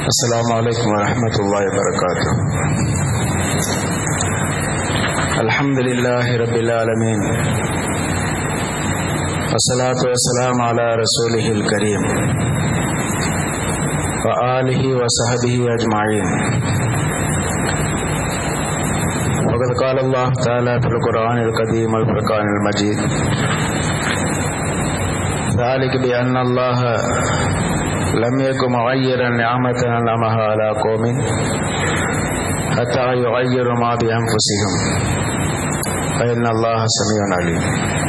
السلام عليكم ورحمة الله وبركاته الحمد لله رب العالمين والصلاة والسلام على رسوله الكريم وآله وصحبه أجمعين وقد قال الله تعالى في القرآن القديم والفرقان المجيد ذلك بأن الله لم يكن مغيرا نعمة أنعمها على قوم حتى يغيروا ما بأنفسهم فإن الله سميع عليم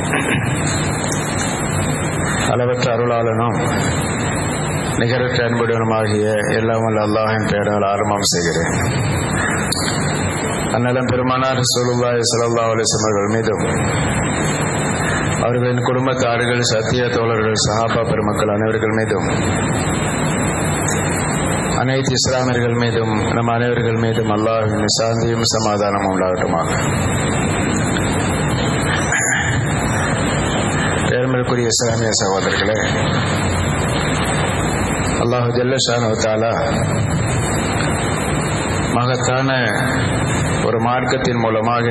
அளவற்ற அருளாளனும் நிகரற்ற அன்புடனுமாகிய எல்லாம் வல்ல அல்லாஹின் பெயரால் ஆரம்பம் செய்கிறேன் அந்நலம் பெருமானார் சுலுல்லாய் சல்லா அலிஸ்லம் அவர்கள் மீதும் அவர்களின் குடும்பத்தார்கள் சத்திய தோழர்கள் சஹாபா பெருமக்கள் அனைவர்கள் மீதும் அனைத்து இஸ்லாமியர்கள் மீதும் நம் அனைவர்கள் மீதும் அல்லாஹின் சாந்தியும் சமாதானமும் உண்டாகட்டுமாக பேரமிற்குரிய இஸ்லாமிய சகோதரர்களே அல்லாஹு ஜல்லஷானு தாலா மகத்தான ஒரு மார்க்கத்தின் மூலமாக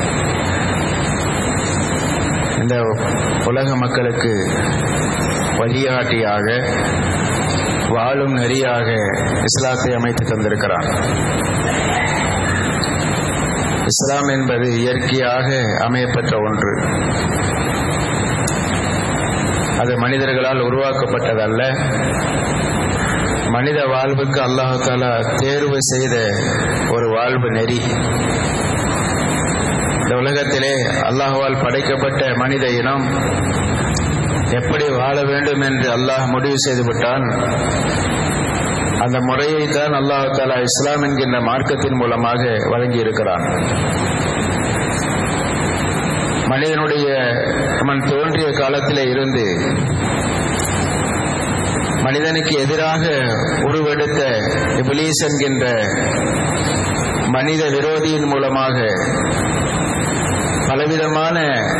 இந்த உலக மக்களுக்கு வழிகாட்டியாக வாழும் நெறியாக இஸ்லாத்தை அமைத்து தந்திருக்கிறான் இஸ்லாம் என்பது இயற்கையாக அமையப்பெற்ற ஒன்று அது மனிதர்களால் உருவாக்கப்பட்டதல்ல மனித வாழ்வுக்கு அல்லாஹால தேர்வு செய்த ஒரு வாழ்வு நெறி இந்த உலகத்திலே அல்லாஹுவால் படைக்கப்பட்ட மனித இனம் எப்படி வாழ வேண்டும் என்று அல்லாஹ் முடிவு செய்து விட்டான் அந்த முறையை தான் அல்லாஹு தாலா இஸ்லாம் என்கின்ற மார்க்கத்தின் மூலமாக வழங்கி இருக்கிறான் மனிதனுடைய அவன் தோன்றிய காலத்திலே இருந்து மனிதனுக்கு எதிராக உருவெடுத்த இபிலீஸ் என்கின்ற மனித விரோதியின் மூலமாக பலவிதமான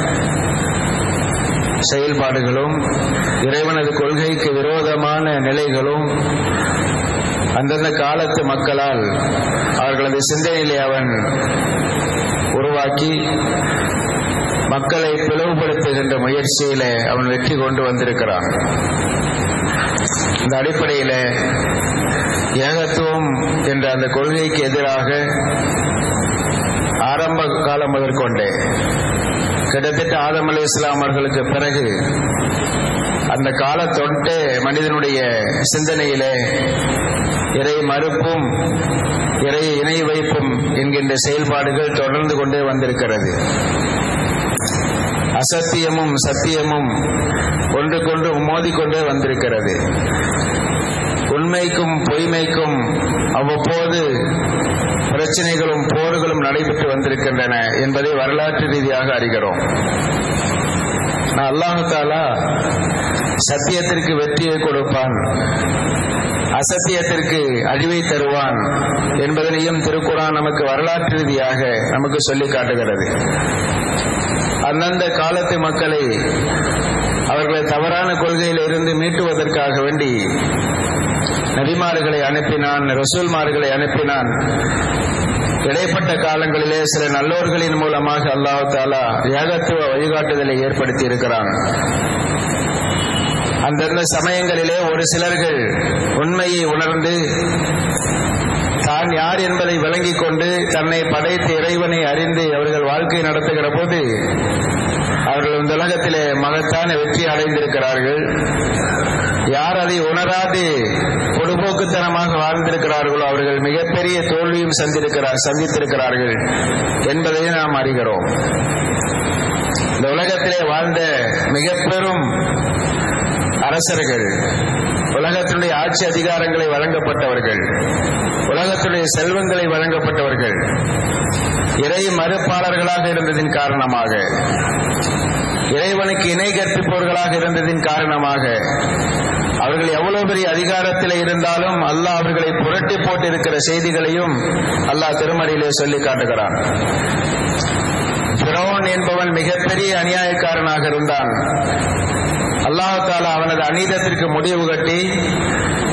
செயல்பாடுகளும் இறைவனது கொள்கைக்கு விரோதமான நிலைகளும் அந்தந்த காலத்து மக்களால் அவர்களது சிந்தனையிலே அவன் உருவாக்கி மக்களை பிளவுபடுத்துகின்ற முயற்சியில அவன் வெற்றி கொண்டு வந்திருக்கிறான் இந்த அடிப்படையில ஏகத்துவம் என்ற அந்த கொள்கைக்கு எதிராக ஆரம்ப காலம் முதற்கொண்டே கிட்டத்தட்ட ஆதம் அலி இஸ்லாம் அவர்களுக்கு பிறகு அந்த கால தொட்டே மனிதனுடைய சிந்தனையிலே இறை மறுப்பும் இறை இணை வைப்பும் என்கின்ற செயல்பாடுகள் தொடர்ந்து கொண்டே வந்திருக்கிறது அசத்தியமும் சத்தியமும் ஒன்றுக்கொன்று மோதிக்கொண்டே வந்திருக்கிறது உண்மைக்கும் பொய்மைக்கும் அவ்வப்போது பிரச்சனைகளும் போர்களும் நடைபெற்று வந்திருக்கின்றன என்பதை வரலாற்று ரீதியாக அறிகிறோம் அல்லாஹு தாலா சத்தியத்திற்கு வெற்றியை கொடுப்பான் அசத்தியத்திற்கு அழிவை தருவான் என்பதனையும் திருக்குறான் நமக்கு வரலாற்று ரீதியாக நமக்கு சொல்லி காட்டுகிறது அந்தந்த காலத்து மக்களை அவர்களை தவறான கொள்கையில் இருந்து மீட்டுவதற்காக வேண்டி நபிமார்களை அனுப்பினான் ரசூல்மார்களை அனுப்பினான் இடைப்பட்ட காலங்களிலே சில நல்லோர்களின் மூலமாக அல்லாஹு தாலா ஏகத்துவ வழிகாட்டுதலை ஏற்படுத்தி இருக்கிறான் அந்தந்த சமயங்களிலே ஒரு சிலர்கள் உண்மையை உணர்ந்து தான் யார் என்பதை விளங்கிக் கொண்டு தன்னை படைத்த இறைவனை அறிந்து அவர்கள் வாழ்க்கை நடத்துகிற போது அவர்கள் இந்த உலகத்திலே மகத்தான வெற்றி அடைந்திருக்கிறார்கள் யார் அதை உணராது பொதுபோக்குத்தனமாக வாழ்ந்திருக்கிறார்களோ அவர்கள் மிகப்பெரிய தோல்வியும் சந்திருக்கிறார் சந்தித்திருக்கிறார்கள் என்பதை நாம் அறிகிறோம் இந்த உலகத்திலே வாழ்ந்த மிக பெரும் அரசர்கள் உலகத்தினுடைய ஆட்சி அதிகாரங்களை வழங்கப்பட்டவர்கள் உலகத்துடைய செல்வங்களை வழங்கப்பட்டவர்கள் இறை மறுப்பாளர்களாக இருந்ததின் காரணமாக இறைவனுக்கு இணை கற்பிப்பவர்களாக இருந்ததின் காரணமாக அவர்கள் எவ்வளவு பெரிய அதிகாரத்தில் இருந்தாலும் அல்லாஹ் அவர்களை புரட்டி போட்டிருக்கிற செய்திகளையும் அல்லாஹ் திருமறையிலே சொல்லி காட்டுகிறான் பிரவுன் என்பவன் மிகப்பெரிய அநியாயக்காரனாக இருந்தான் அல்லாஹால அவனது அநீதத்திற்கு முடிவு கட்டி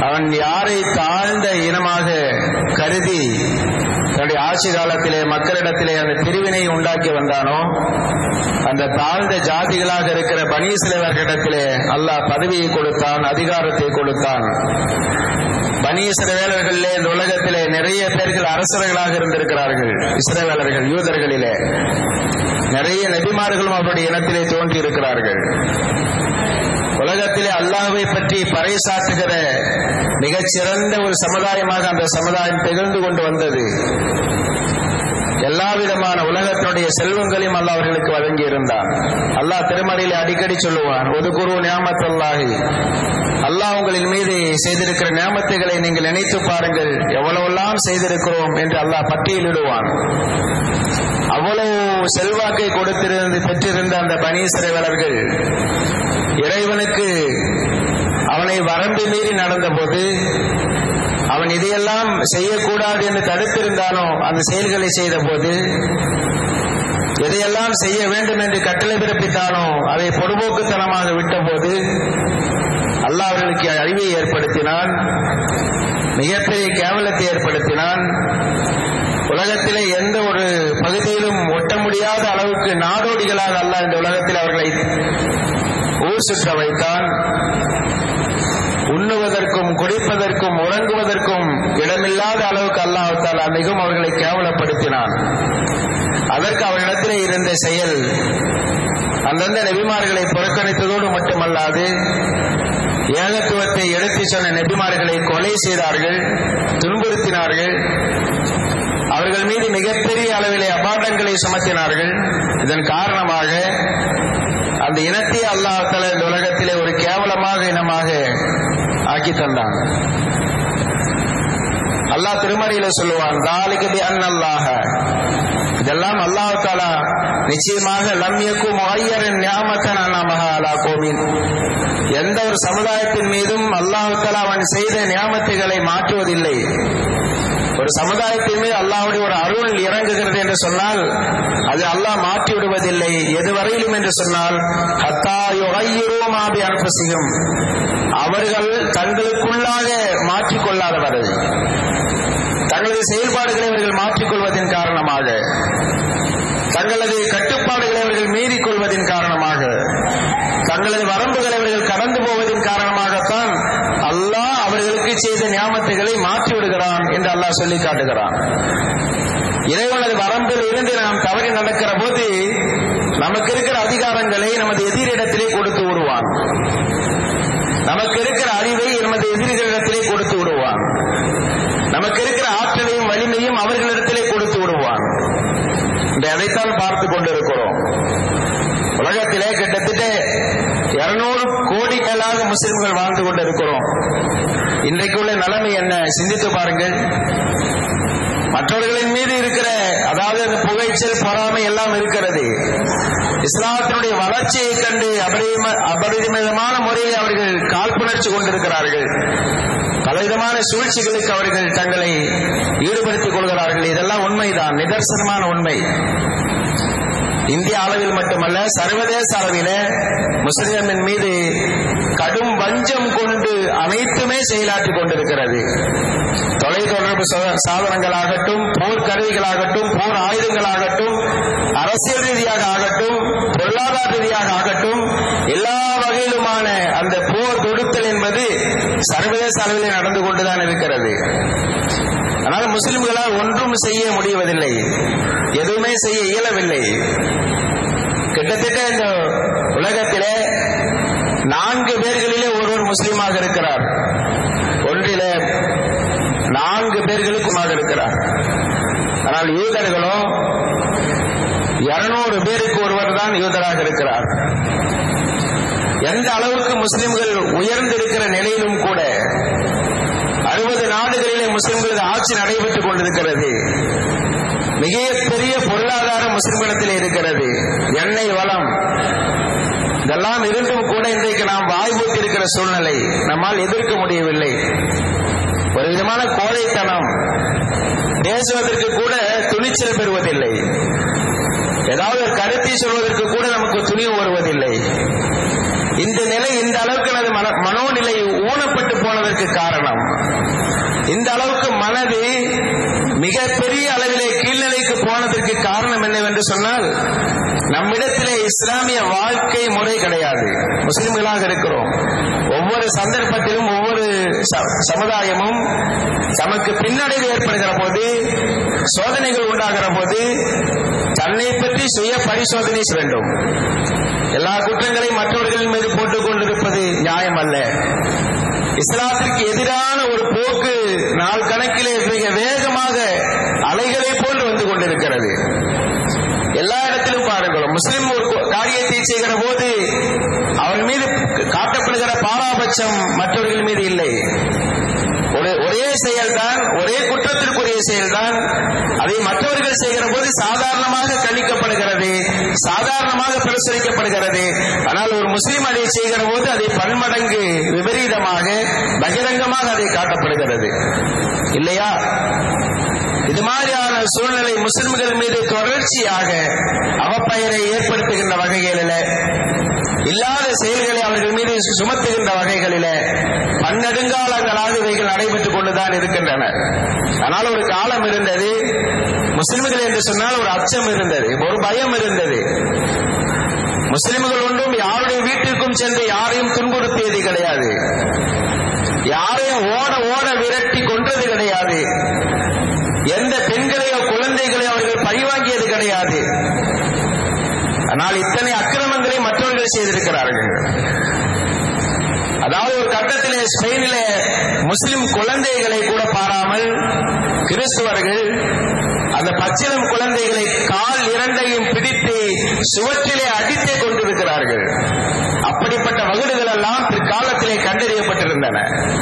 அவன் யாரை தாழ்ந்த இனமாக கருதி தன்னுடைய ஆட்சி காலத்திலே மக்களிடத்திலே அந்த பிரிவினை உண்டாக்கி வந்தானோ அந்த தாழ்ந்த ஜாதிகளாக இருக்கிற பனீசிலவர்களிடத்திலே அல்லாஹ் பதவியை கொடுத்தான் அதிகாரத்தை கொடுத்தான் பனீசிலவேலர்களிலே இந்த உலகத்திலே நிறைய பேர்கள் அரசர்களாக இருந்திருக்கிறார்கள் இஸ்ரவேலர்கள் யூதர்களிலே நிறைய நபிமார்களும் அவருடைய இனத்திலே தோன்றி இருக்கிறார்கள் உலகத்திலே அல்லாஹ்வை பற்றி பறைசாற்றுகிற மிகச்சிறந்த ஒரு சமுதாயமாக அந்த சமுதாயம் திகழ்ந்து கொண்டு வந்தது எல்லா விதமான உலகத்தினுடைய செல்வங்களையும் அல்லாஹ் அவர்களுக்கு வழங்கி இருந்தான் அல்லாஹ் திருமறையில அடிக்கடி சொல்லுவான் ஒரு குரு நியாமத்தல்லாகி அல்லாஹ் உங்களின் மீது செய்திருக்கிற நியாமத்துகளை நீங்கள் நினைத்து பாருங்கள் எவ்வளவெல்லாம் செய்திருக்கிறோம் என்று அல்லாஹ் பட்டியலிடுவான் அவ்வளவு செல்வாக்கை கொடுத்திருந்து பெற்றிருந்த அந்த பனீசிறைவலர்கள் இறைவனுக்கு அவனை வரம்பு மீறி நடந்தபோது அவன் இதையெல்லாம் செய்யக்கூடாது என்று தடுத்திருந்தானோ அந்த செயல்களை செய்த போது எதையெல்லாம் செய்ய வேண்டும் என்று கட்டளை பிறப்பித்தானோ அதை பொடுபோக்குத்தனமாக விட்டபோது அல்லாஹ் அவர்களுக்கு அழிவை ஏற்படுத்தினான் மிகப்பெரிய கேவலத்தை ஏற்படுத்தினான் உலகத்திலே எந்த ஒரு பகுதியிலும் ஒட்ட முடியாத அளவுக்கு நாடோடிகளாக அல்லாஹ் இந்த உலகத்தில் அவர்களை ஊர் சுற்ற வைத்தான் உண்ணுவதற்கும் குடிப்பதற்கும் உறங்குவதற்கும் இடமில்லாத அளவுக்கு அல்லாஹால மிகவும் அவர்களை கேவலப்படுத்தினான் அதற்கு அவரிடத்திலே இருந்த செயல் அந்தந்த நெபிமார்களை புறக்கணித்ததோடு மட்டுமல்லாது ஏகத்துவத்தை எடுத்து சொன்ன நெபிமார்களை கொலை செய்தார்கள் துன்புறுத்தினார்கள் அவர்கள் மீது மிகப்பெரிய அளவிலே அபாண்டங்களை சுமத்தினார்கள் இதன் காரணமாக அந்த இனத்தை அல்லாஹால இந்த உலகத்திலே ஒரு கேவலமாக இனமாக ஆக்கி தந்தான் அல்லாஹ் திருமறையில சொல்லுவான் தாலிக்கு பி அன்னல்லாஹ இதெல்லாம் அல்லாஹ் தாலா நிச்சயமாக லம்யக்கும் ஐயரின் ஞாமத்தன் அண்ணாமஹா அலா கோவின் எந்த ஒரு சமுதாயத்தின் மீதும் அல்லாஹ் தாலா அவன் செய்த ஞாபகத்துகளை மாற்றுவதில்லை ஒரு சமுதாயத்தின் மீது அல்லாஹுடைய ஒரு அருள் இறங்குகிறது என்று சொன்னால் அது அல்லாஹ் மாற்றி விடுவதில்லை எதுவரையிலும் என்று சொன்னால் ஹத்தாயுகையுரோமாபி அனுப்பசியும் அவர்கள் தங்களுக்குள்ளாக மாற்றிக்கொள்ளாத வரை தங்களது செயல்பாடுகளை அவர்கள் மாற்றிக்கொள்வதன் காரணமாக தங்களது கட்டுப்பாடுகளை அவர்கள் மீறிக் கொள்வதன் காரணமாக தங்களது வரம்புகளை அவர்கள் கடந்து போவதன் காரணமாகத்தான் அல்லாஹ் அவர்களுக்கு செய்த ஞாபகத்துகளை மாற்றி விடுகிறான் என்று அல்லாஹ் சொல்லி காட்டுகிறான் இறைவனது வரம்பில் இருந்து நாம் தவறி நடக்கிற போது நமக்கு இருக்கிற அதிகாரங்களை நமது எதிரிடத்திலே கொடுத்து விடுவான் நமக்கு இருக்கிற அறிவை நமது எதிரிகளிடத்திலே கொடுத்து விடுவான் நமக்கு இருக்கிற ஆற்றலையும் வலிமையும் அவர்களிடத்திலே கொடுத்து விடுவான் இந்த அதைத்தான் பார்த்து கொண்டிருக்கிறோம் உலகத்திலே கிட்டத்தட்ட இருநூறு கோடி மேலாக முஸ்லிம்கள் வாழ்ந்து கொண்டிருக்கிறோம் இன்றைக்கு உள்ள நிலைமை என்ன சிந்தித்து பாருங்கள் மற்றவர்களின் மீது இருக்கிற அதாவது அந்த புகைச்சல் பொறாமை எல்லாம் இருக்கிறது இஸ்லாத்தினுடைய வளர்ச்சியை கண்டு அபரிம அபரிமிதமான முறையில் அவர்கள் காழ்ப்புணர்ச்சி கொண்டிருக்கிறார்கள் பலவிதமான சூழ்ச்சிகளுக்கு அவர்கள் தங்களை ஈடுபடுத்திக் கொள்கிறார்கள் இதெல்லாம் உண்மைதான் நிதர்சனமான உண்மை இந்திய அளவில் மட்டுமல்ல சர்வதேச அளவில முஸ்லிமின் மீது கடும் வஞ்சம் கொண்டு அனைத்துமே செயலாற்றிக் கொண்டிருக்கிறது தொலைத்தொடர்பு சாதனங்களாகட்டும் போர் கருவிகளாகட்டும் போர் ஆயுதங்களாகட்டும் அரசியல் ரீதியாக ஆகட்டும் பொருளாதார ரீதியாக ஆகட்டும் எல்லா வகையிலுமான அந்த போர் தொடுத்தல் என்பது சர்வதேச அளவிலே நடந்து கொண்டுதான் இருக்கிறது ஆனால் முஸ்லிம்களால் ஒன்றும் செய்ய முடிவதில்லை எதுவுமே செய்ய இயலவில்லை கிட்டத்தட்ட இந்த உலகத்திலே நான்கு பேர்களிலே ஒருவர் முஸ்லீமாக இருக்கிறார் ஒன்றில நான்கு பேர்களுக்குமாக இருக்கிறார் ஆனால் யூதர்களோ இருநூறு பேருக்கு ஒருவர் தான் யூதராக இருக்கிறார் எந்த அளவுக்கு முஸ்லிம்கள் உயர்ந்திருக்கிற நிலையிலும் கூட அறுபது நாடுகளிலே முஸ்லிம்களது ஆட்சி நடைபெற்றுக் கொண்டிருக்கிறது மிக பெரிய பொருளாதார முஸ்லிம்களிடத்தில் இருக்கிறது எண்ணெய் வளம் இதெல்லாம் இருந்தும் கூட இன்றைக்கு நாம் வாய்ப்பூத்தி இருக்கிற சூழ்நிலை நம்மால் எதிர்க்க முடியவில்லை ஒரு விதமான கோழைத்தனம் பேசுவதற்கு கூட துணிச்சல் பெறுவதில்லை ஏதாவது ஒரு கருத்தை சொல்வதற்கு கூட நமக்கு துணிவு வருவதில்லை இந்த நிலை இந்த அளவுக்கு எனது மன மனோநிலை ஊனப்பட்டு போனதற்கு காரணம் இந்த அளவுக்கு மனது மிக பெரிய அளவிலே கீழ்நிலைக்கு போனதற்கு காரணம் என்னவென்று சொன்னால் நம்மிடத்திலே இஸ்லாமிய வாழ்க்கை முறை கிடையாது முஸ்லிம்களாக இருக்கிறோம் ஒவ்வொரு சந்தர்ப்பத்திலும் ஒவ்வொரு சமுதாயமும் தமக்கு பின்னடைவு ஏற்படுகிற போது சோதனைகள் உண்டாகிற போது தன்னை பற்றி சுய பரிசோதனை வேண்டும் எல்லா குற்றங்களையும் மற்றவர்கள் மீது போட்டுக் கொண்டிருப்பது நியாயம் அல்ல இஸ்லாத்திற்கு எதிரான ஒரு போக்கு நாள் கணக்கிலே மிக வேகமாக அலைகளை போன்று வந்து கொண்டிருக்கிறது எல்லா இடத்திலும் பாருங்கள் முஸ்லிம் ஒரு காரியத்தை செய்கிற போது அவன் மீது காட்டப்படுகிற பாராபட்சம் மற்றவர்கள் மீது இல்லை ஒரே செயல்தான் ஒரே குற்றத்திற்குரிய செயல்தான் அதை மற்றவர்கள் செய்கிற போது சாதாரணமாக கணிக்கப்படுகிறது சாதாரணமாக பிரசுரிக்கப்படுகிறது ஆனால் ஒரு முஸ்லீம் அதை செய்கிற போது அதை பன்மடங்கு விபரீதமாக பகிரங்கமாக அதை காட்டப்படுகிறது இல்லையா இது மாதிரியான சூழ்நிலை முஸ்லிம்கள் மீது தொடர்ச்சியாக அவப்பெயரை ஏற்படுத்துகின்ற வகைகளில இல்லாத செயல்களை அவர்கள் மீது சுமத்துகின்ற வகைகளில பன்னெடுங்காலங்களாக இவைகள் நடைபெற்றுக் கொண்டுதான் இருக்கின்றன ஆனால் ஒரு காலம் இருந்தது முஸ்லிம்கள் என்று சொன்னால் ஒரு அச்சம் இருந்தது ஒரு பயம் இருந்தது முஸ்லிம்கள் ஒன்றும் யாருடைய வீட்டிற்கும் சென்று யாரையும் துன்புறுத்தியது கிடையாது யாரையும் ஓட ஓட விரட்டி கொன்றது கிடையாது எந்த பெண்களையோ குழந்தைகளையோ அவர்கள் பழிவாங்கியது கிடையாது ஆனால் இத்தனை அக்கிரமங்களை மற்றவர்கள் செய்திருக்கிறார்கள் அதாவது ஒரு கட்டத்திலே ஸ்பெயினிலே முஸ்லிம் குழந்தைகளை கூட பாராமல் கிறிஸ்துவர்கள் அந்த பச்சிலம் குழந்தைகளை கால் இரண்டையும் பிடித்து சுவற்றிலே அடித்தே கொண்டிருக்கிறார்கள் அப்படிப்பட்ட வகுடுகள் எல்லாம் பிற்காலத்திலே கண்டறியப்பட்டிருந்தன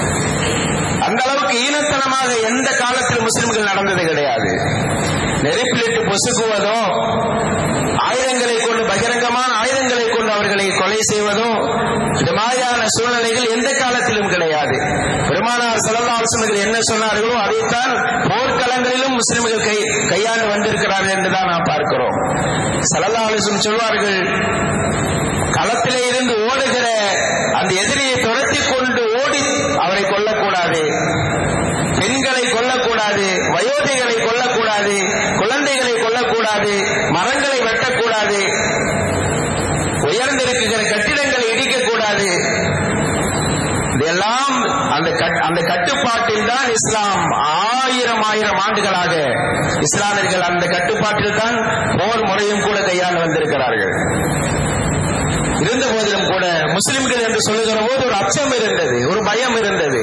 அந்த அளவுக்கு ஈனத்தனமாக எந்த காலத்தில் முஸ்லிம்கள் நடந்தது கிடையாது நெருப்பிலிட்டு பொசுக்குவதோ ஆயுதங்களை கொண்டு பகிரங்கமான ஆயுதங்களை கொண்டு அவர்களை கொலை செய்வதோ இது மாதிரியான சூழ்நிலைகள் எந்த காலத்திலும் கிடையாது பெருமானார் செலவாலோசனைகள் என்ன சொன்னார்களோ அதைத்தான் போர்க்களங்களிலும் முஸ்லிம்கள் கை கையாண்டு வந்திருக்கிறார்கள் என்றுதான் நாம் பார்க்கிறோம் செலவாலோசனை சொல்வார்கள் களத்திலே இருந்து ஓடுகிற அந்த எதிரியை துரத்தி கொண்டு ஓடி அவரை கொல்லக்கூடாது பெண்களை கொல்லக்கூடாது வயோதிகளை கொல்லக்கூடாது குழந்தைகளை கொல்லக்கூடாது மரங்களை வெட்டக்கூடாது உயர்ந்திருக்கிற கட்டிடங்களை இடிக்கக்கூடாது இதெல்லாம் அந்த அந்த கட்டுப்பாட்டில் தான் இஸ்லாம் ஆயிரம் ஆயிரம் ஆண்டுகளாக இஸ்லாமியர்கள் அந்த கட்டுப்பாட்டில் தான் போர் முறையும் கூட கையாண்டு வந்திருக்கிறார்கள் இருந்த போதிலும் கூட முஸ்லிம்கள் என்று சொல்லுகிற போது ஒரு அச்சம் இருந்தது ஒரு பயம் இருந்தது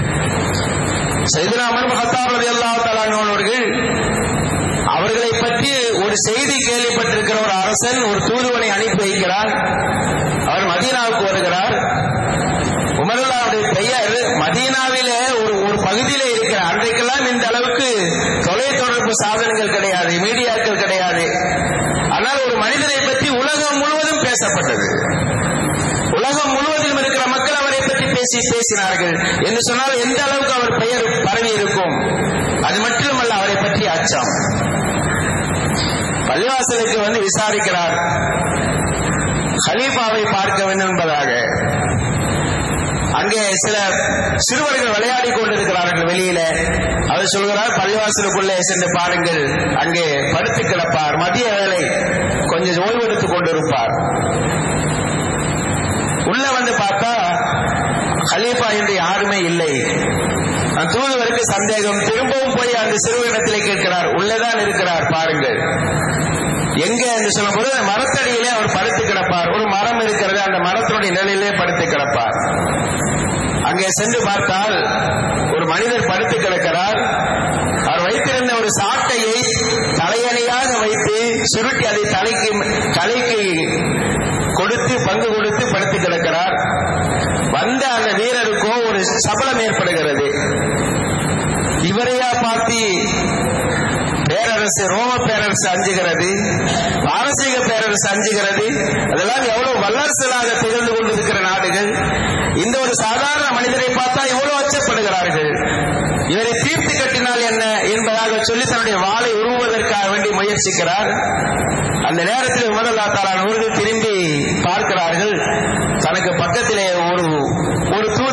சைதனாமன் மகத்தாரதி அல்லா அவர்கள் அவர்களை பற்றி ஒரு செய்தி கேள்விப்பட்டிருக்கிற ஒரு அரசன் ஒரு தூதுவனை அனுப்பி வைக்கிறார் அவர் மதீனாவுக்கு வருகிறார் உமரல்லாவுடைய பெயர் மதீனாவிலே ஒரு ஒரு பகுதியிலே இருக்கிற அன்றைக்கெல்லாம் இந்த அளவுக்கு தொலைத்தொடர்பு சாதனங்கள் கிடையாது மீடியாக்கள் கிடையாது ஆனால் ஒரு மனிதரை பற்றி உலகம் முழுவதும் பேசப்பட்டது உலகம் முழுவதிலும் இருக்கிற மக்கள் அவரை பற்றி பேசி பேசினார்கள் என்று சொன்னால் எந்த அளவுக்கு அவர் பெயர் பரவி இருக்கும் அது மட்டுமல்ல அவரை பற்றி அச்சம் பள்ளிவாசலுக்கு வந்து விசாரிக்கிறார் ஹலீஃபாவை பார்க்க வேண்டும் என்பதாக அங்கே சில சிறுவர்கள் விளையாடி கொண்டிருக்கிறார்கள் வெளியில அவர் சொல்கிறார் பள்ளிவாசலுக்குள்ளே சென்று பாருங்கள் அங்கே படுத்து கிடப்பார் மதிய வேலை கொஞ்சம் ஓய்வெடுத்துக் கொண்டிருப்பார் உள்ள வந்து பார்த்தா ஹலீஃபா என்று யாருமே இல்லை தூதுவருக்கு சந்தேகம் திரும்பவும் போய் அந்த சிறுவனிடத்திலே கேட்கிறார் உள்ளதான் இருக்கிறார் பாருங்கள் எங்க என்று சொல்லும்போது மரத்தடியிலே அவர் படுத்து கிடப்பார் ஒரு மரம் இருக்கிறது அந்த மரத்தினுடைய நிலையிலே படுத்து கிடப்பார் அங்கே சென்று பார்த்தால் ஒரு மனிதர் படுத்து கிடக்கிறார் அவர் வைத்திருந்த ஒரு சாட்டையை தலையணையாக வைத்து சுருட்டி அதை தலைக்கு தலைக்கு கொடுத்து பங்கு கொடுத்து படுத்து கிடக்கிறார் வந்த அந்த வீரருக்கோ ஒரு சபலம் ஏற்படுகிறது இவரையா பார்த்து பேரரசு ரோம பேரரசு அஞ்சுகிறது பாரசீக பேரரசு அஞ்சுகிறது அதெல்லாம் எவ்வளவு வல்லரசுகளாக திகழ்ந்து கொண்டிருக்கிற நாடுகள் இந்த ஒரு சாதாரண மனிதரை பார்த்தா எவ்வளவு அச்சப்படுகிறார்கள் இவரை தீர்த்து கட்டினால் என்ன என்பதாக சொல்லி தன்னுடைய வாளை உருவுவதற்காக வேண்டி முயற்சிக்கிறார் அந்த நேரத்தில் உமரல்லா தாலானவர்கள் திரும்பி பார்க்கிறார்கள் தனக்கு பக்கத்திலே ஒரு ஒரு தூதர் நின்று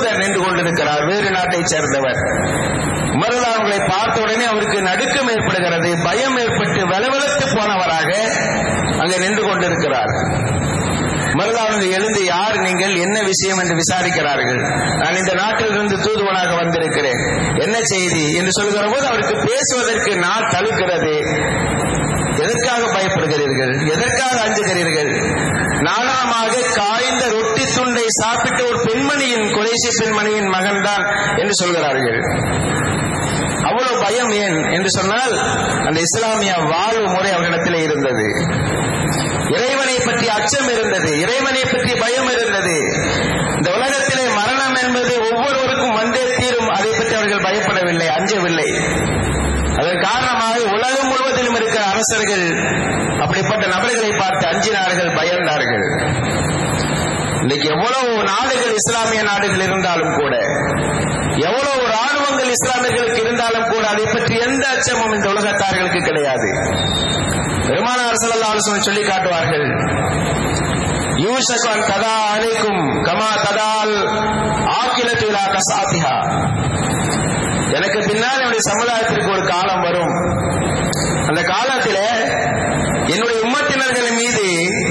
கொண்டிருக்கிறார் வேறு நாட்டைச் சேர்ந்தவர் உமரல்லா அவர்களை பார்த்த உடனே அவருக்கு நடுக்கம் ஏற்படுகிறது பயம் ஏற்பட்டு வலவலத்து போனவராக அங்கே நின்று கொண்டிருக்கிறார் மருதாவுக்கு எழுந்து யார் நீங்கள் என்ன விஷயம் என்று விசாரிக்கிறார்கள் நான் இந்த நாட்டிலிருந்து தூதுவனாக வந்திருக்கிறேன் என்ன செய்தி என்று சொல்கிற போது அவருக்கு பேசுவதற்கு நாள் தழுக்கிறது எதற்காக பயப்படுகிறீர்கள் எதற்காக அஞ்சுகிறீர்கள் நாணமாக காய்ந்த ரொட்டி துண்டை சாப்பிட்ட ஒரு பெண்மணியின் குறைசி பெண்மணியின் மகன்தான் என்று சொல்கிறார்கள் அவ்வளவு பயம் ஏன் என்று சொன்னால் அந்த இஸ்லாமிய வாழ்வு முறை அவர்களிடத்தில் இருந்தது இறைவனை பற்றி அச்சம் இருந்தது இறைவனை பற்றி பயம் இருந்தது இந்த உலகத்திலே மரணம் என்பது ஒவ்வொருவருக்கும் வந்தே தீரும் அதை பற்றி அவர்கள் பயப்படவில்லை அஞ்சவில்லை அதன் காரணமாக உலகம் முழுவதிலும் இருக்கிற அரசர்கள் அப்படிப்பட்ட நபர்களை பார்த்து அஞ்சினார்கள் பயந்தார்கள் இன்னைக்கு எவ்வளவு நாடுகள் இஸ்லாமிய நாடுகள் இருந்தாலும் கூட எவ்வளவு ராணுவங்கள் இஸ்லாமியர்களுக்கு இருந்தாலும் கூட அதை பற்றி எந்த அச்சமும் இந்த உலகத்தார்களுக்கு கிடையாது பெருமானார் ஸல்லல்லாஹு சொல்லி காட்டுவார்கள் யூசகான் கதா அலைக்கும் கமா கதால் ஆக்கிலத்து இலா கசாத்திஹா எனக்கு பின்னால் என்னுடைய சமுதாயத்திற்கு ஒரு காலம் வரும் அந்த காலத்தில் என்னுடைய உம்மத்தினர்கள் மீது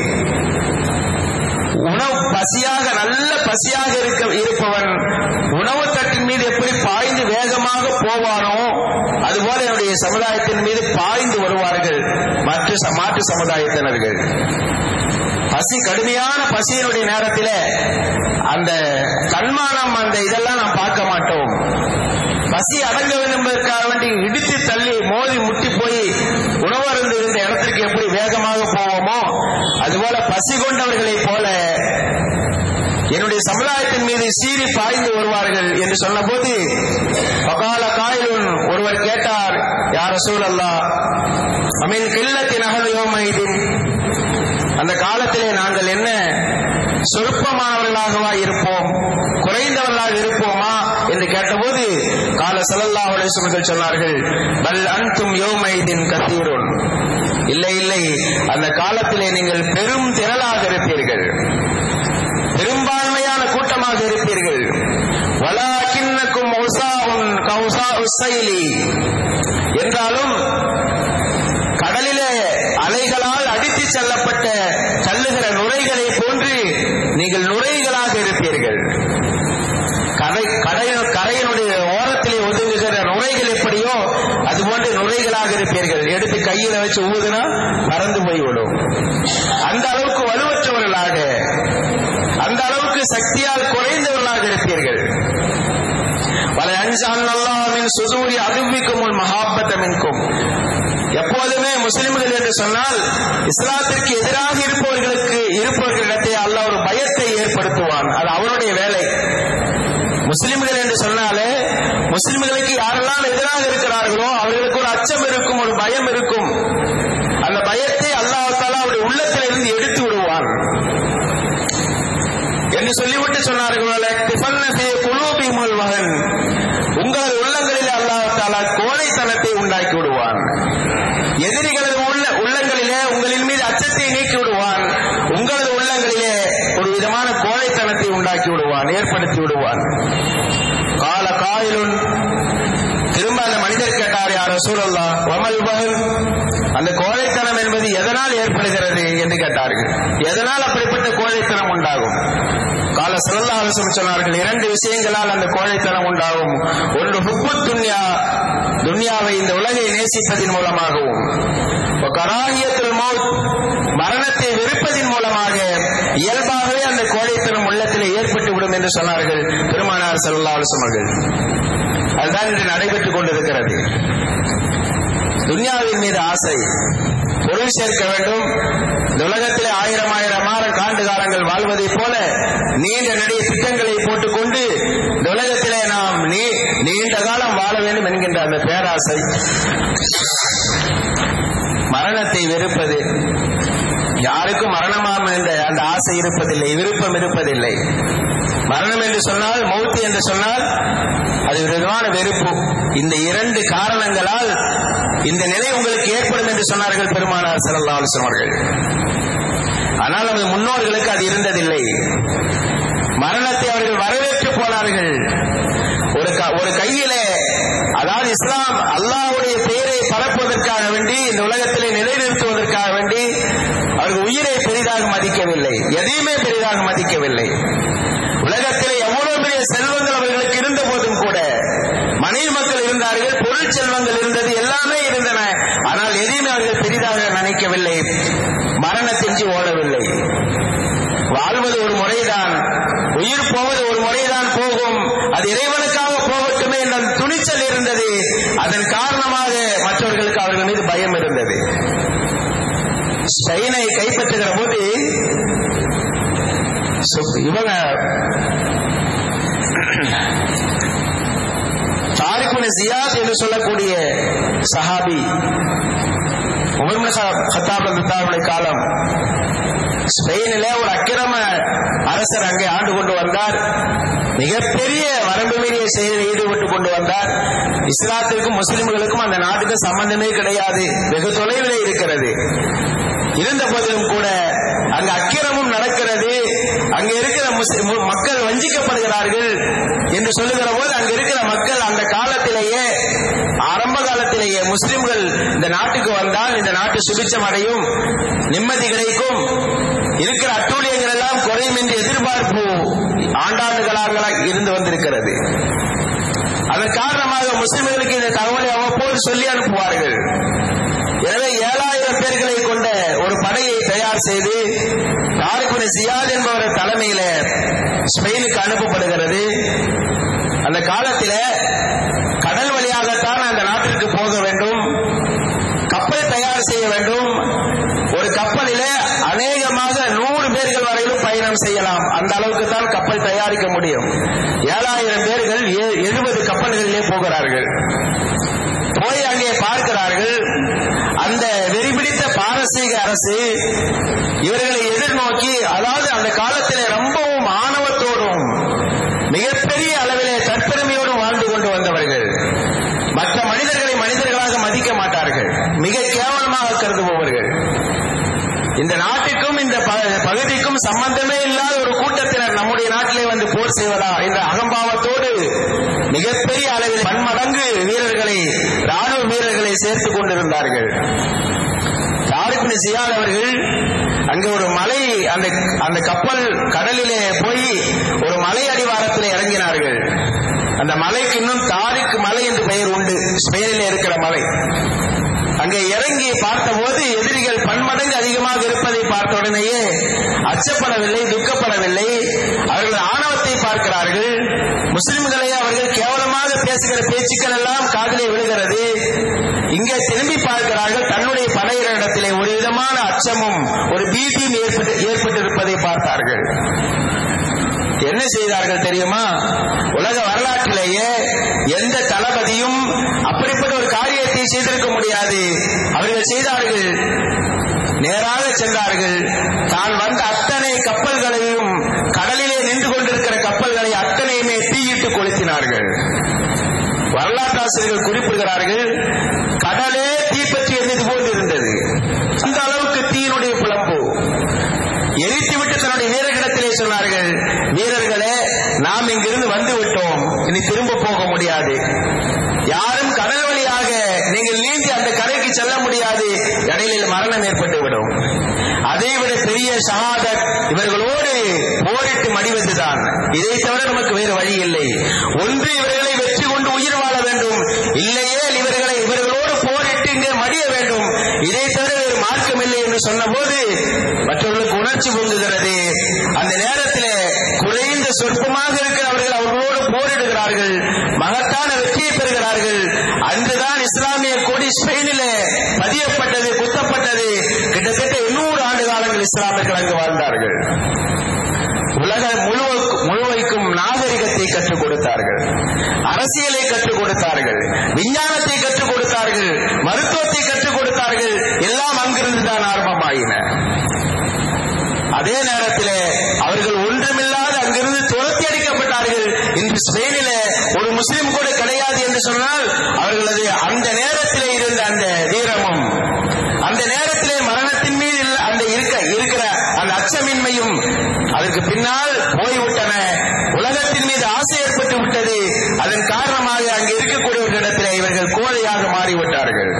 உணவு பசியாக நல்ல பசியாக இருக்க இருப்பவன் உணவு தட்டின் மீது எப்படி பாய்ந்து வேகமாக போவானோ அதுபோல என்னுடைய சமுதாயத்தின் மீது பாய்ந்து வருவார்கள் மற்ற ச- மாற்று சமுதாயத்தினர்கள் பசி கடுமையான பசியினுடைய நேரத்தில் அந்த தன்மானம் அந்த இதெல்லாம் நாம் பார்க்க மாட்டோம் பசி அடங்க வேண்டும் என்பதற்காக வேண்டி இடித்து தள்ளி மோதி முட்டி போய் உணவருந்து இருந்த இடத்திற்கு எப்படி வேகமாக போவோமோ அதுபோல பசி கொண்டவர்களைப் போல என்னுடைய சமுதாயத்தின் மீது சீறி பாய்ந்து வருவார்கள் என்று சொன்னபோது பகால காயிலுன் ஒருவர் கேட்டார் யார் ரசூல் அல்லா அமீன் கில்லத்தின் அகலயோமைதின் அந்த காலத்திலே நாங்கள் என்ன சொற்பமானவர்களாகவா இருப்போம் குறைந்தவர்களாக இருப்போமா என்று கேட்டபோது கால சல்லல்லாஹு அலைஹி வஸல்லம் சொன்னார்கள் பல் அன்தும் யௌமைதின் கத்தீருன் இல்லை இல்லை அந்த காலத்திலே நீங்கள் பெரும் திரளாக இருப்பீர்கள் பெரும்பான்மையான கூட்டமாக இருப்பீர்கள் வலாக்கின்னக்கும் உசாஉன் கௌசா உசைலி என்றாலும் கடலிலே அலைகளால் அடித்து செல்லப்பட்ட தள்ளுகிற நுரைகளை போன்று நீங்கள் நுரைகளாக இருப்பீர்கள் கரை கரைய கரையினுடைய ஓரத்திலே ஒதுங்குகிற நுரைகள் எப்படியோ அதுபோன்று நுரைகளாக இருப்பீர்கள் எடுத்து கையில வச்சு ஊதுனா பறந்து போய்விடும் அந்த அளவுக்கு வலுவற்றவர்களாக அந்த அளவுக்கு சக்தியால் குறைந்தவர்களாக இருப்பீர்கள் பல அன்சான் அல்லாவின் சுசூரி அதுவிக்கும் உன் மகாபத்தமின்கும் எப்போதுமே முஸ்லிம்கள் என்று சொன்னால் இஸ்லாத்திற்கு எதிராக இருப்பவர்களுக்கு இருப்பவர்களிடத்தை அல்லாஹ் ஒரு பயத்தை ஏற்படுத்துவான் அது அவனுடைய வேலை முஸ்லிம்கள் என்று சொன்னாலே முஸ்லிம்களுக்கு யாரெல்லாம் எதிராக இருக்கிறார்களோ அவர்களுக்கு ஒரு அச்சம் இருக்கும் ஒரு பயம் இருக்கும் அந்த பயத்தை அல்லாஹ் தாலா அவருடைய உள்ளத்திலிருந்து எடுத்து விடுவான் என்று சொல்லிவிட்டு சொன்னார்கள் "திஃபன்ன ஃபீ குலூபிஹிமுல் வஹன்." உங்களது உள்ளங்களில் அல்லாஹ் தாலா கோழைத்தனத்தை உண்டாக்கி விடுவான் எதிரிகளது உள்ள உள்ளங்களிலே உங்களின் மீது அச்சத்தை நீக்கி விடுவான் உங்களது உள்ளங்களிலே ஒரு விதமான கோழைத்தனத்தை உண்டாக்கி விடுவான் ஏற்படுத்தி விடுவான் கால காயிலுன் திரும்ப அந்த மனிதர் கேட்டார் யார் சூழல்லா வமல் பகல் அந்த கோழைத்தனம் என்பது எதனால் ஏற்படுகிறது என்று கேட்டார்கள் எதனால் அப்படிப்பட்ட கோழைத்தனம் உண்டாகும் கால சிறந்த அரசம் சொன்னார்கள் இரண்டு விஷயங்களால் அந்த கோழைத்தனம் உண்டாகும் ஒன்று ஹுப்பு துன்யா துன்யாவை இந்த உலகை நேசிப்பதின் மூலமாகவும் கராகியத்தில் மௌத் மரணத்தை வெறுப்பதின் மூலமாக இயல்பாகவே அந்த கோழைத்தனம் உள்ளத்திலே ஏற்பட்டு விடும் என்று சொன்னார்கள் பெருமானார் செல்லா அவர்கள் அதுதான் இன்று நடைபெற்றுக் கொண்டிருக்கிறது துன்யாவின் மீது ஆசை பொருள் சேர்க்க வேண்டும் இந்த உலகத்திலே ஆயிரம் ஆயிரம் ஆயிரம் ஆண்டு காலங்கள் வாழ்வதைப் போல நீண்ட நெடிய திட்டங்களை போட்டுக்கொண்டு இந்த உலகத்திலே நாம் நீ நீண்ட காலம் வாழ வேண்டும் என்கின்ற அந்த பேராசை மரணத்தை வெறுப்பது யாருக்கும் மரணமாம் என்ற அந்த ஆசை இருப்பதில்லை விருப்பம் இருப்பதில்லை மரணம் என்று சொன்னால் மௌத்து என்று சொன்னால் அது ஒரு விதமான வெறுப்பு இந்த இரண்டு காரணங்களால் இந்த நிலை உங்களுக்கு ஏற்படும் என்று சொன்னார்கள் பெருமானார் ஸல்லல்லாஹு அலைஹி வஸல்லம் அவர்கள் ஆனால் நமது முன்னோர்களுக்கு அது இருந்ததில்லை மரணத்தை அவர்கள் வரவேற்று போனார்கள் க- ஒரு கையில அதாவது இஸ்லாம் அல்லாஹ்வுடைய பெயரை பரப்புவதற்காக வேண்டி இந்த உலகத்திலே நிலைநிறுத்துவதற்காக வேண்டி அவர்கள் உயிரை பெரிதாக மதிக்கவில்லை எதையுமே பெரிதாக மதிக்கவில்லை உலகத்திலே எவ்வளவு பெரிய செல்வங்கள் அவர்களுக்கு இருந்த போதும் கூட மனைவி மக்கள் இருந்தார்கள் பொருள் செல்வங்கள் இருந்தது எல்லாமே இருந்தன ஆனால் எதையுமே அவர்கள் பெரிதாக நினைக்கவில்லை மரணத்தின்றி ஓடவில்லை வாழ்வது ஒரு முறைதான் உயிர் போவது ஒரு முறைதான் போகும் அது இறைவனுக்காக போகட்டுமே என்ற அந்த துணிச்சல் இருந்தது அதன் காரணமாக மற்றவர்களுக்கு அவர்கள் மீது பயம் இருந்தது ஸ்பெயினை கைப்பற்றுகிற போது சு- இவங்க தாரிகுன ஜியாத் என்று சொல்லக்கூடிய சஹாபி உமர் ஹத்தாப் ரத்தாவுடைய காலம் ஸ்பெயினிலே ஒரு அக்கிரம அரசர் அங்கே ஆண்டு கொண்டு வந்தார் மிகப்பெரிய வரம்பு மீறிய செயலில் ஈடுபட்டு கொண்டு வந்தார் இஸ்லாத்திற்கும் முஸ்லிம்களுக்கும் அந்த நாட்டுக்கு சம்பந்தமே கிடையாது வெகு தொலைவிலே இருக்கிறது இருந்த போதிலும் கூட அங்கு அக்கிரமும் நடக்கிறது அங்க இருக்கிற முஸ்லிம் மக்கள் வஞ்சிக்கப்படுகிறார்கள் என்று சொல்லுகிற போது அங்க இருக்கிற மக்கள் அந்த காலத்திலேயே ஆரம்ப காலத்திலேயே முஸ்லிம்கள் இந்த நாட்டுக்கு வந்தால் இந்த நாட்டு சுபிச்சம் அடையும் நிம்மதி கிடைக்கும் இருக்கிற அட்டூழியங்கள் எல்லாம் குறையும் என்று எதிர்பார்ப்பு ஆண்டாண்டுகளாக இருந்து வந்திருக்கிறது அதன் காரணமாக முஸ்லிம்களுக்கு இந்த தகவலை அவ்வப்போது சொல்லி அனுப்புவார்கள் எனவே ஏழாயிரம் பேர்களை கொண்ட ஒரு படையை தயார் செய்து தாரிகுன ஜியாத் என்பவர் தலைமையில ஸ்பெயினுக்கு அனுப்பப்படுகிறது அந்த காலத்தில கடல் வழியாகத்தான் அந்த நாட்டிற்கு போக வேண்டும் கப்பல் தயார் செய்ய வேண்டும் ஒரு கப்பலிலே அநேகமாக நூறு பேர்கள் வரையிலும் பயணம் செய்யலாம் அந்த அளவுக்கு தான் கப்பல் தயாரிக்க முடியும் ஏழாயிரம் பேர்கள் எழுபது கப்பல்களிலே போகிறார்கள் போய் அங்கே பார்க்கிறார்கள் அந்த வெறிபிடித்த பாரசீக அரசு இவர்களை எதிர்நோக்கி அதாவது அந்த காலத்திலே ரொம்பவும் ஆணவத்தோடும் மிகப்பெரிய அளவிலே தற்பெருமையோடும் வாழ்ந்து கொண்டு வந்தவர்கள் மற்ற மனிதர்களை மனிதர்களாக மதிக்க மாட்டார்கள் மிக கேவலமாக கருதுபவர்கள் இந்த நாட்டுக்கும் இந்த ப- பகுதிக்கும் சம்பந்தமே இல்லாத ஒரு கூட்டத்தினர் நம்முடைய நாட்டிலே வந்து போர் செய்வதா என்ற அகம்பாவத்தோடு மிகப்பெரிய அளவில் பன்மடங்கு வீரர்களை ராணுவ வீரர்களை சேர்த்துக் கொண்டிருந்தார்கள் தாரிக் பின் ஜியாத் அவர்கள் அங்கே ஒரு மலை அந்த அந்த கப்பல் கடலிலே போய் ஒரு மலை அடிவாரத்திலே இறங்கினார்கள் அந்த மலைக்கு இன்னும் தாரிக் மலை என்று பெயர் உண்டு ஸ்பெயினில் இருக்கிற மலை அங்கே இறங்கி பார்த்தபோது எதிரிகள் பன்மடங்கு அதிகமாக இருப்பதை பார்த்த உடனேயே அச்சப்படவில்லை துக்கப்படவில்லை அவர்கள் ஆணவத்தை பார்க்கிறார்கள் முஸ்லிம்களை அவர்கள் கேவலமாக பேசுகிற பேச்சுக்கள் எல்லாம் காதிலே விழுகிறது இங்கே திரும்பி பார்க்கிறார்கள் தன்னுடைய படையினரிடத்திலே ஒரு விதமான அச்சமும் ஒரு பீதியும் ஏற்பட்டு ஏற்பட்டிருப்பதை பார்த்தார்கள் என்ன செய்தார்கள் தெரியுமா உலக வரலாற்றிலேயே எந்த தளபதியும் அப்படிப்பட்ட ஒரு காரியத்தை செய்திருக்க முடியாது அவர்கள் செய்தார்கள் நேராக சென்றார்கள் தான் வந்த அத்தனை கப்பல்களையும் கடலிலே நின்று கொண்டிருக்கிற கப்பல்களை அத்தனையுமே தீயிட்டு கொளுத்தினார்கள் வரலாற்றாசிரியர்கள் குறிப்பிடுகிறார்கள் கடலே தீப்பற்றி எரிந்து போன்று இருந்தது அந்த அளவுக்கு தீயினுடைய புலம்பு எரித்துவிட்டு தன்னுடைய வீரர்களிடத்திலே சொன்னார்கள் வீரர்களே நாம் இங்கிருந்து வந்து விட்டோம் இனி திரும்ப போக முடியாது யாரும் கடல் வழியாக நீங்கள் நீந்தி அந்த கரைக்கு செல்ல முடியாது இடையில மரணம் ஏற்பட்டுவிடும் அதைவிட பெரிய ஷஹாதத் இவர்களோடு போரிட்டு மடிவதுதான் இதை தவிர நமக்கு வேறு வழி இல்லை ஒன்று இவர்களை வெற்றி கொண்டு உயிர் வாழ வேண்டும் இல்லையே இவர்களை இவர்களோடு போரிட்டு இங்கே மடிய வேண்டும் இதை தவிர வேறு மார்க்கம் இல்லை என்று சொன்னபோது மற்றவர்களுக்கு உணர்ச்சி பொங்குகிறது அந்த நேரத்தில் குறைந்த சொற்பமாக இருக்கிறவர்கள் அவர்களோடு போரிடுகிறார்கள் மகத்தான வெற்றியை பெறுகிறார்கள் அன்றுதான் இஸ்லாமிய கொடி ஸ்பெயினிலே பதியப்பட்டது குத்தப்பட்டது கிட்டத்தட்ட எண்ணூறு ஆண்டு காலங்கள் இஸ்லாமியர்கள் அங்கு வாழ்ந்தார்கள் உலக முழுவ- முழுவைக்கும் நாகரிகத்தை கற்றுக் கொடுத்தார்கள் அரசியலை கற்றுக் கொடுத்தார்கள் விஞ்ஞானத்தை கற்றுக் கொடுத்தார்கள் மருத்துவத்தை கற்றுக் கொடுத்தார்கள் எல்லாம் அங்கிருந்து தான் ஆரம்பமாயின அதே நேரத்தில் அவர்கள் ஒன்றுமில்லாத அங்கிருந்து துரத்தி அடிக்கப்பட்டார்கள் இன்று ஸ்பெயினில ஒரு முஸ்லிம் கூட கிடையாது என்று சொன்னால் அவர்களது அந்த நேரத்தில் இருந்த அந்த வீரமும் அந்த நேரத்திலே மரணத்தின் மீது இல்ல- அந்த இருக்க இருக்கிற அந்த அச்சமின்மையும் அதற்கு பின்னால் போய்விட்டன உலகத்தின் மீது ஆசை ஏற்பட்டு விட்டது அதன் காரணமாக போதையாக மாறிவிட்டார்கள்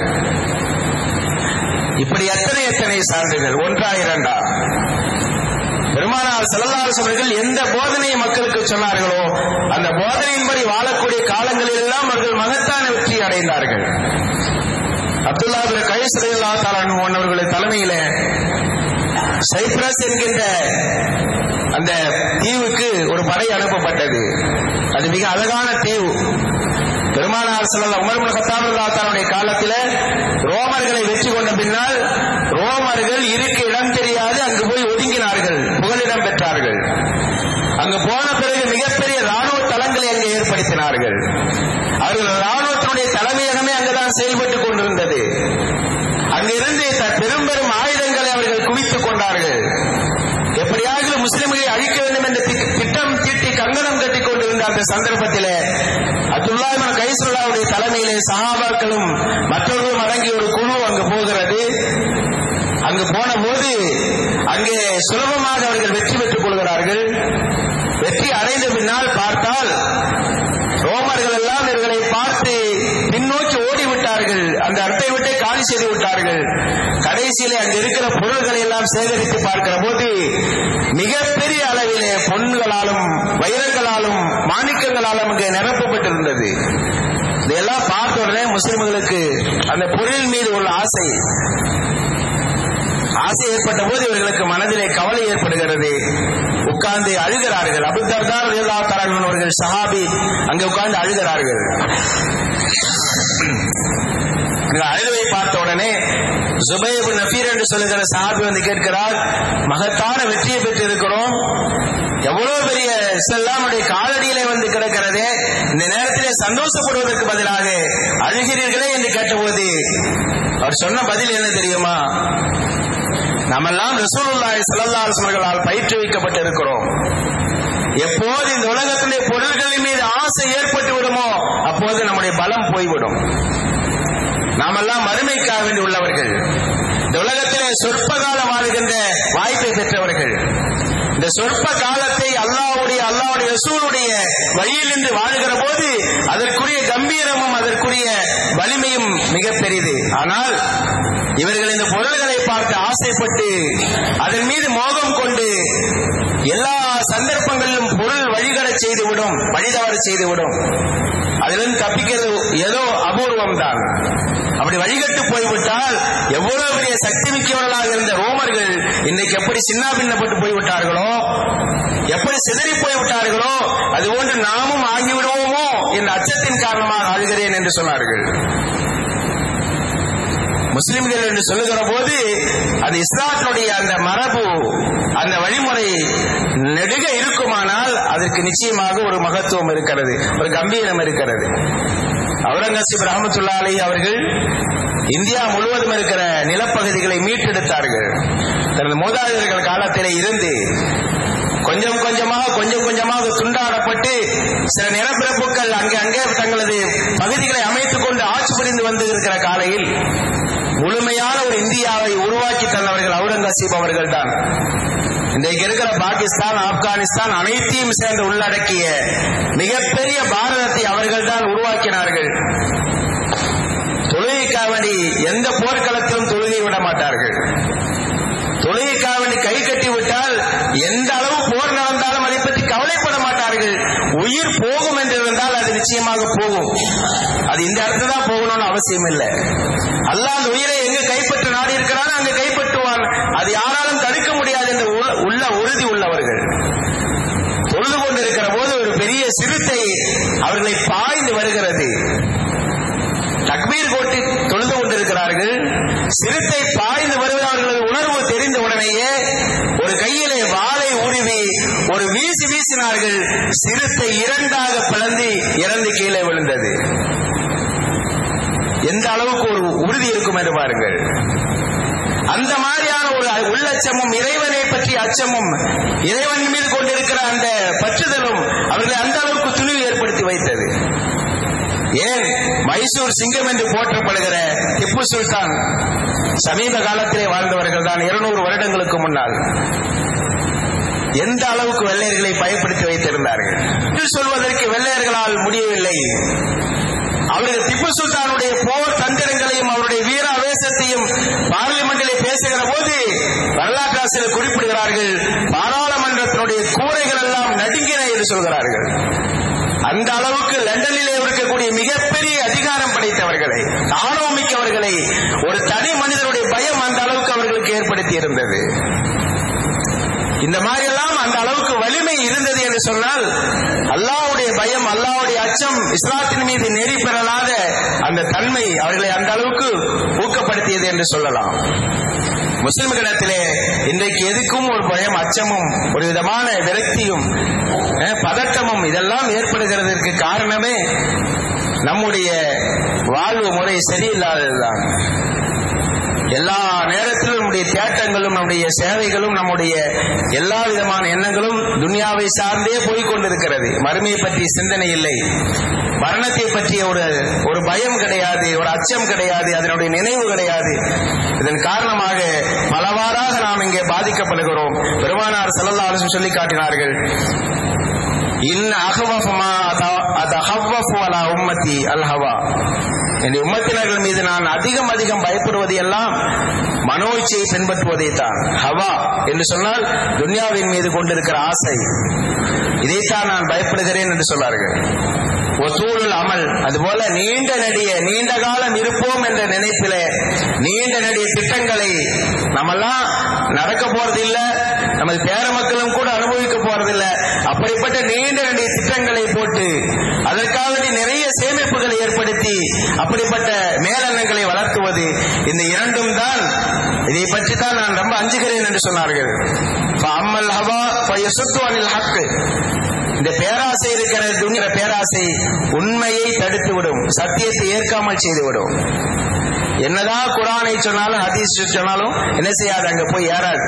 இப்படி எத்தனை எத்தனை சான்றுகள் ஒன்றா இரண்டா பெருமானார் செல்லல்லாரசு அவர்கள் எந்த போதனையை மக்களுக்கு சொன்னார்களோ அந்த போதனையின்படி வாழக்கூடிய காலங்களில் எல்லாம் அவர்கள் மகத்தான வெற்றி அடைந்தார்கள் அப்துல்லா பின் கைஸ் ரலியல்லாஹு தஆலா அன்ஹு அவர்களுடைய தலைமையில சைப்ரஸ் என்கின்ற அந்த தீவுக்கு ஒரு படை அனுப்பப்பட்டது அது மிக அழகான தீவு பெருமானார் செல்ல உமர் முன் கத்தாபுல்லாத்தாருடைய காலத்தில் ரோமர்களை வெற்றி கொண்ட பின்னால் ரோமர்கள் இருக்க இடம் தெரியாது அங்கு போய் ஒதுங்கினார்கள் புகலிடம் பெற்றார்கள் அங்கு போன பிறகு மிகப்பெரிய ராணுவ தளங்களை அங்கே ஏற்படுத்தினார்கள் அவர்கள் ராணுவத்தினுடைய தலைமையகமே அங்குதான் செயல்பட்டுக் கொண்டிருந்தது அங்கிருந்து த- பெரும் பெரும் ஆயுதங்களை அவர்கள் குவித்துக் கொண்டார்கள் எப்படியாவது முஸ்லிம்களை அழிக்க வேண்டும் என்ற தி- திட்டம் தீட்டி கங்கணம் கட்டிக் கொண்டிருந்த அந்த சந்தர்ப்பத்திலே அப்துல்லா இப்னு கைசுல்லாவுடைய தலைமையிலே சஹாபாக்களும் மற்றவர்களும் அடங்கிய ஒரு குழு அங்கு போகிறது அங்கு போன போது அங்கே சுலபமாக அவர்கள் வெற்றி பெற்றுக் கொள்கிறார்கள் வெற்றி அடைந்த பின்னால் பார்த்தால் ரோமர்கள் எல்லாம் இவர்களை பார்த்து பின்னோக்கி ஓடிவிட்டார்கள் அந்த அட்டை விட்டை காலி செய்து விட்டார்கள் கடைசியிலே அங்கு இருக்கிற பொருள்களை எல்லாம் சேகரித்து பார்க்கிற போது மிகப்பெரிய அளவிலே பொன்களாலும் வைரங்களாலும் மாணிக்கங்களாலும் அங்கே நிரப்பப்பட்டிருந்தது இதையெல்லாம் பார்த்த உடனே முஸ்லிம்களுக்கு அந்த பொருள் மீது உள்ள ஆசை ஆசை ஏற்பட்ட போது இவர்களுக்கு மனதிலே கவலை ஏற்படுகிறது உட்கார்ந்து அழுகிறார்கள் அபுத்தர்தார் எல்லா தரகன் அவர்கள் சஹாபி அங்கே உட்கார்ந்து அழுகிறார்கள் இங்க அழுவை பார்த்த உடனே சுபைபு நபீர் என்று சொல்லுகிற சஹாபி வந்து கேட்கிறார் மகத்தான வெற்றியை பெற்று இருக்கிறோம் எவ்வளவு பெரிய இஸ்லாமுடைய காலடியிலே வந்து கிடக்கிறதே இந்த நேரத்திலே சந்தோஷப்படுவதற்கு பதிலாக அழுகிறீர்களே என்று கேட்டபோது அவர் சொன்ன பதில் என்ன தெரியுமா நாமெல்லாம் ரசூலுல்லாஹி ஸல்லல்லாஹு அலைஹி வஸல்லம் பயிற்றுவிக்கப்பட்டு இருக்கிறோம் எப்போது இந்த உலகத்திலே பொருள்களின் மீது ஆசை ஏற்பட்டு விடுமோ அப்போது நம்முடைய பலம் போய்விடும் நாமெல்லாம் மறுமைக்காக வேண்டி உள்ளவர்கள் இந்த உலகத்திலே சொற்ப காலம் வாழ்கின்ற வாய்ப்பை பெற்றவர்கள் இந்த சொற்ப காலத்தை அல்லாஹ்வுடைய அல்லாஹ்வுடைய ரசூலுடைய வழியில் நின்று வாழுகிற போது அதற்குரிய கம்பீரமும் அதற்குரிய வலிமையும் மிக பெரிது ஆனால் இவர்கள் இந்த பொருள்களை பார்த்து ஆசைப்பட்டு அதன் மீது மோகம் கொண்டு எல்லா சந்தர்ப்பங்களிலும் பொருள் வழிகடச் செய்துவிடும் வழிதவற செய்துவிடும் அதிலிருந்து தப்பிக்கிறது ஏதோ அபூர்வம் தான் அப்படி வழிகட்டு போய்விட்டால் எவ்வளவு பெரிய சக்தி மிக்கவர்களாக இருந்த ரோமர்கள் இன்னைக்கு எப்படி சின்ன பின்னப்பட்டு போய்விட்டார்களோ எப்படி சிதறி போய்விட்டார்களோ அதுபோன்று நாமும் ஆகிவிடுவோமோ என்ற அச்சத்தின் காரணமாக அழுகிறேன் என்று சொன்னார்கள் முஸ்லிம்கள் என்று சொல்லுகிற போது அது இஸ்லாத்தினுடைய அந்த மரபு அந்த வழிமுறை நெடுக இருக்குமானால் அதற்கு நிச்சயமாக ஒரு மகத்துவம் இருக்கிறது ஒரு கம்பீரம் இருக்கிறது அவுரங்கசீப் ரஹமத்துல்லா அலி அவர்கள் இந்தியா முழுவதும் இருக்கிற நிலப்பகுதிகளை மீட்டெடுத்தார்கள் தனது மூதாதையர்கள் காலத்திலே இருந்து கொஞ்சம் கொஞ்சமாக கொஞ்சம் கொஞ்சமாக துண்டாடப்பட்டு சில நிலப்பிறப்புகள் அங்கே அங்கே தங்களது பகுதிகளை அமைத்துக் கொண்டு ஆட்சி புரிந்து வந்து இருக்கிற காலையில் முழுமையான ஒரு இந்தியாவை உருவாக்கி தந்தவர்கள் அவுரங்கசீப் அவர்கள் தான் இன்றைக்கு இருக்கிற பாகிஸ்தான் ஆப்கானிஸ்தான் அனைத்தையும் சேர்ந்து உள்ளடக்கிய மிகப்பெரிய பாரதத்தை அவர்கள் தான் உருவாக்கினார்கள் தொழுகைக்காக வேண்டி எந்த போர்க்களத்திலும் தொழுகை விட மாட்டார்கள் தொழுகைக்காக வேண்டி கை கட்டி விட்டால் எந்த அளவு போர் நடந்தாலும் அதை பற்றி கவலைப்பட மாட்டார்கள் உயிர் போகும் என்று இருந்தால் அது நிச்சயமாக போகும் அது இந்த இடத்துல தான் போகணும்னு அவசியம் இல்லை அல்லாஹ் அந்த உயிரை எங்க கைப்பற்ற நாடி இருக்கிறானோ அங்க கைப்பற்றுவான் அது யாராலும் தடுக்க முடியாது என்று உள்ள- உள்ள உறுதி உள்ளவர்கள் தொழுது கொண்டிருக்கிற போது ஒரு பெரிய சிறுத்தை அவர்களை பாய்ந்து வருகிறது தக்பீர் போட்டு தொழுது கொண்டிருக்கிறார்கள் சிறுத்தை பாய்ந்து வருவது அவர்களது உணர்வு தெரிந்த உடனேயே ஒரு கையிலே வாளை உருவி ஒரு வீசி வீசினார்கள் சிறுத்தை இரண்டாக பிளந்து இறந்து கீழே விழுந்தது எந்த அளவுக்கு ஒரு உறுதி இருக்கும் என்று பாருங்கள் அந்த மாதிரியான ஒரு உள்ளச்சமும் இறைவனை பற்றிய அச்சமும் இறைவன் மீது கொண்டிருக்கிற அந்த பற்றுதலும் அவர்களை அந்த அளவுக்கு துணிவு ஏற்படுத்தி வைத்தது ஏன் மைசூர் சிங்கம் என்று போற்றப்படுகிற திப்பு சுல்தான் சமீப காலத்திலே வாழ்ந்தவர்கள் தான் இருநூறு வருடங்களுக்கு முன்னால் எந்த அளவுக்கு வெள்ளையர்களை பயப்படுத்தி வைத்திருந்தார்கள் என்று சொல்வதற்கு வெள்ளையர்களால் முடியவில்லை அவருக்கு திப்பு சுல்தானுடைய போர் தந்திரங்களையும் அவருடைய வீர ஆவேசத்தையும் பார்லிமெண்டிலே பேசுகிற போது வரலாற்றாசிரியர் குறிப்பிடுகிறார்கள் பாராளுமன்றத்தினுடைய கூரைகள் எல்லாம் நடுங்கின என்று சொல்கிறார்கள் அந்த அளவுக்கு லண்டனிலே இருக்கக்கூடிய மிகப்பெரிய அதிகாரம் படைத்தவர்களை ஆணவம் மிக்கவர்களை ஒரு தனி மனிதனுடைய பயம் அந்த அளவுக்கு அவர்களுக்கு ஏற்படுத்தி இருந்தது இந்த மாதிரி எல்லாம் அந்த அளவுக்கு வலிமை இருந்தது என்று சொன்னால் அல்லாவுடைய பயம் அல்லாவுடைய அச்சம் இஸ்லாத்தின் மீது நெறி பெறலாத அந்த தன்மை அவர்களை அந்த அளவுக்கு ஊக்கப்படுத்தியது என்று சொல்லலாம் முஸ்லிம்களிடத்திலே இன்றைக்கு எதுக்கும் ஒரு பயம் அச்சமும் ஒரு விதமான விரக்தியும் அஹ், பதட்டமும் இதெல்லாம் ஏற்படுகிறதற்கு காரணமே நம்முடைய வாழ்வு முறை சரியில்லாததுதான் எல்லா நேரத்திலும் நம்முடைய தேட்டங்களும் நம்முடைய சேவைகளும் நம்முடைய எல்லா விதமான எண்ணங்களும் துனியாவை சார்ந்தே போய்க் கொண்டிருக்கிறது மறுமையை பற்றிய சிந்தனை இல்லை மரணத்தை பற்றிய ஒரு ஒரு பயம் கிடையாது ஒரு அச்சம் கிடையாது அதனுடைய நினைவு கிடையாது இதன் காரணமாக பலவாறாக நாம் இங்கே பாதிக்கப்படுகிறோம் பெருமானார் செல்லல்லா சொல்லி காட்டினார்கள் இன் அகவஃபமா அதஹவ்வஃபு அலா உம்மத்தி அல் ஹவா என் உம்மத்தினர்கள் மீது நான் அதிகம் அதிகம் பயப்படுவது எல்லாம் மனோ இச்சையை பின்பற்றுவதை தான் ஹவா என்று சொன்னால் துன்யாவின் மீது கொண்டிருக்கிற ஆசை இதைத்தான் நான் பயப்படுகிறேன் என்று சொன்னார்கள் ஒசூலுல் அமல் அதுபோல நீண்ட நெடிய நீண்ட காலம் இருப்போம் என்ற நினைப்பிலே நீண்ட நெடிய திட்டங்களை நம்மெல்லாம் நடக்க போறதில்ல நமது பேர மக்களும் கூட அனுபவிக்க போறதில்ல அப்படிப்பட்ட நீண்ட நெடிய திட்டங்களை போட்டு அதற்காக வேண்டி நிறைய சேமிப்புகளை ஏற்படுத்தி அப்படிப்பட்ட மேலெண்ணங்களை வளர்த்துவது இந்த இரண்டும் தான் இதை பற்றி தான் நான் ரொம்ப அஞ்சுகிறேன் என்று சொன்னார்கள் அம்மல் ஹவா சுத்துவானில் ஹக்கு இந்த பேராசை இருக்கிற துணிகிற பேராசை உண்மையை தடுத்து விடும் சத்தியத்தை ஏற்காமல் செய்துவிடும் என்னதான் குரானை சொன்னாலும் ஹதீஸ் சொன்னாலும் என்ன செய்யாது அங்க போய் ஏறாது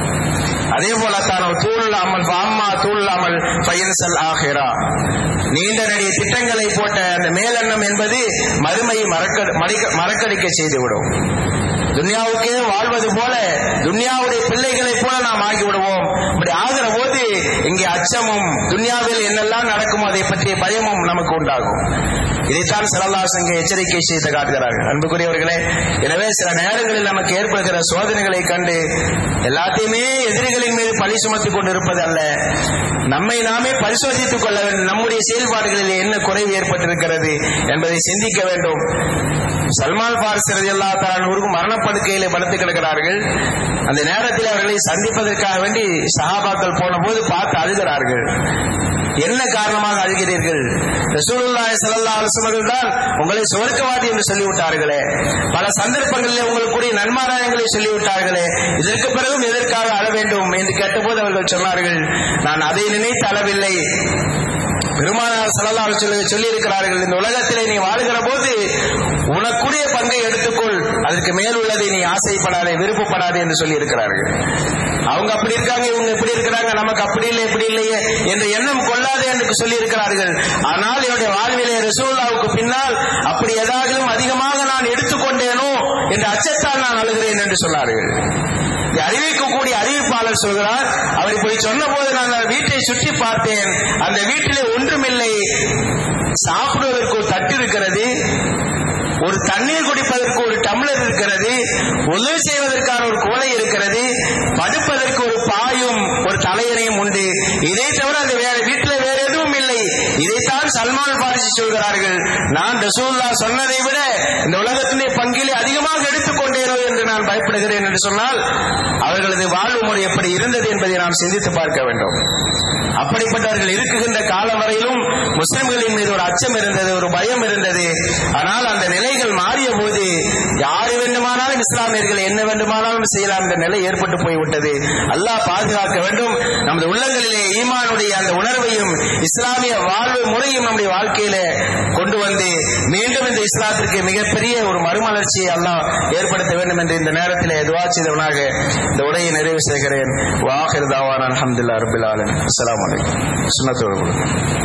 அதே போல தான் தூள் அமல் அம்மா தூள் அமல் பயன்சல் ஆகிறா நீண்ட நெடிய திட்டங்களை போட்ட அந்த மேலெண்ணம் என்பது மறுமையை மறக்க மறைக்க- மறக்கடிக்க செய்துவிடும் துன்யாவுக்கே வாழ்வது போல துன்யாவுடைய பிள்ளைகளைப் போல நாம் ஆகிவிடுவோம் அப்படி ஆகிற போது இங்கே அச்சமும் துன்யாவில் என்னெல்லாம் நடக்குமோ அதை பற்றிய பயமும் நமக்கு உண்டாகும் இதைத்தான் சலல்லாஸ் இங்கே எச்சரிக்கை செய்து காட்டுகிறார்கள் அன்புக்குரியவர்களே எனவே சில நேரங்களில் நமக்கு ஏற்படுகிற சோதனைகளை கண்டு எல்லாத்தையுமே எதிரிகளின் மீது பழி சுமத்திக் கொண்டிருப்பது அல்ல நம்மை நாமே பரிசோதித்துக் கொள்ள வேண்டும் நம்முடைய செயல்பாடுகளில் என்ன குறைவு ஏற்பட்டிருக்கிறது என்பதை சிந்திக்க வேண்டும் சல்மான் பாரிஸ் எல்லா தானூருக்கு மரணப்படுக்கையிலே படுத்து கிடக்கிறார்கள் அந்த நேரத்தில் அவர்களை சந்திப்பதற்காக வேண்டி சஹாபாக்கள் போன போது பார்த்து அழுகிறார்கள் என்ன காரணமாக அழுகிறீர்கள் ரசூலுல்லாஹி ஸல்லல்லாஹு அலைஹி வஸல்லம் தான் உங்களை சுவர்க்கவாதி என்று சொல்லிவிட்டார்களே பல சந்தர்ப்பங்களிலே உங்களுக்குரிய நன்மாராயங்களை சொல்லிவிட்டார்களே இதற்கு பிறகும் எதற்காக அழ வேண்டும் என்று கேட்டபோது அவர்கள் சொன்னார்கள் நான் அதை நினைத்து அழவில்லை பெருமானார் சல்லல்லாஹு அலைஹி சொல்லி இருக்கிறார்கள் இந்த உலகத்திலே நீ வாழுகிற போது உனக்குரிய பங்கை எடுத்துக்கொள் அதற்கு மேல் உள்ளதை நீ ஆசைப்படாதே விருப்பப்படாதே என்று சொல்லி இருக்கிறார்கள் அவங்க அப்படி இருக்காங்க இவங்க இப்படி இருக்கிறாங்க நமக்கு அப்படி இல்லை இப்படி இல்லையே என்ற எண்ணம் கொள்ளாதே என்று சொல்லி இருக்கிறார்கள் ஆனால் என்னுடைய வாழ்விலே ரசூல்லாவுக்கு பின்னால் அப்படி ஏதாகிலும் அதிகமாக நான் எடுத்துக்கொண்டேனோ என்ற அச்சத்தால் நான் அழுகிறேன் என்று சொன்னார்கள் இதை அறிவிக்கக்கூடிய அறிவிப்பாளர் சொல்கிறார் அவர் இப்படி சொன்ன போது நான் அந்த வீட்டை சுற்றி பார்த்தேன் அந்த வீட்டிலே ஒன்றுமில்லை சாப்பிடுவதற்கு ஒரு தட்டு இருக்கிறது ஒரு தண்ணீர் குடிப்பதற்கு ஒரு டம்ளர் இருக்கிறது உதவி செய்வதற்கான ஒரு கோலை இருக்கிறது படுப்பதற்கு ஒரு பாயும் ஒரு தலையணையும் உண்டு இதை தவிர அந்த வேற வீட்டுல வேற எதுவும் இல்லை இதைத்தான் சல்மான் பாரிசி சொல்கிறார்கள் நான் ரசூல்லா சொன்னதை விட இந்த உலகத்திலே பங்கிலே அதிகமாக எடுத்துக்கொண்டேனோ என்று நான் பயப்படுகிறேன் என்று சொன்னால் அவர்களது வாழ்வு முறை எப்படி இருந்தது என்பதை நாம் சிந்தித்து பார்க்க வேண்டும் அப்படிப்பட்டவர்கள் இருக்குகின்ற காலம் வரையிலும் முஸ்லிம்களின் மீது ஒரு அச்சம் இருந்தது ஒரு பயம் இருந்தது ஆனால் அந்த நிலைகள் மாறிய போது யார் வேண்டுமானாலும் இஸ்லாமியர்கள் என்ன வேண்டுமானாலும் செய்யலாம் என்ற நிலை ஏற்பட்டு போய்விட்டது அல்லாஹ் பாதுகாக்க வேண்டும் நமது உள்ளங்களிலே ஈமானுடைய அந்த உணர்வையும் இஸ்லாமிய வாழ்வு முறையும் நம்முடைய வாழ்க்கையில கொண்டு வந்து மீண்டும் இந்த இஸ்லாத்திற்கு மிகப்பெரிய ஒரு மறுமலர்ச்சியை அல்லாஹ் ஏற்படுத்த வேண்டும் என்று இந்த நேரத்தில் துவா செய்தவனாக இந்த உரையை நிறைவு செய்கிறேன் வாஹிர் தாவான் அலமதுல்லா ரபில் ஆலன் அஸ்லாம் வலைக்கம் சுனத்தோடு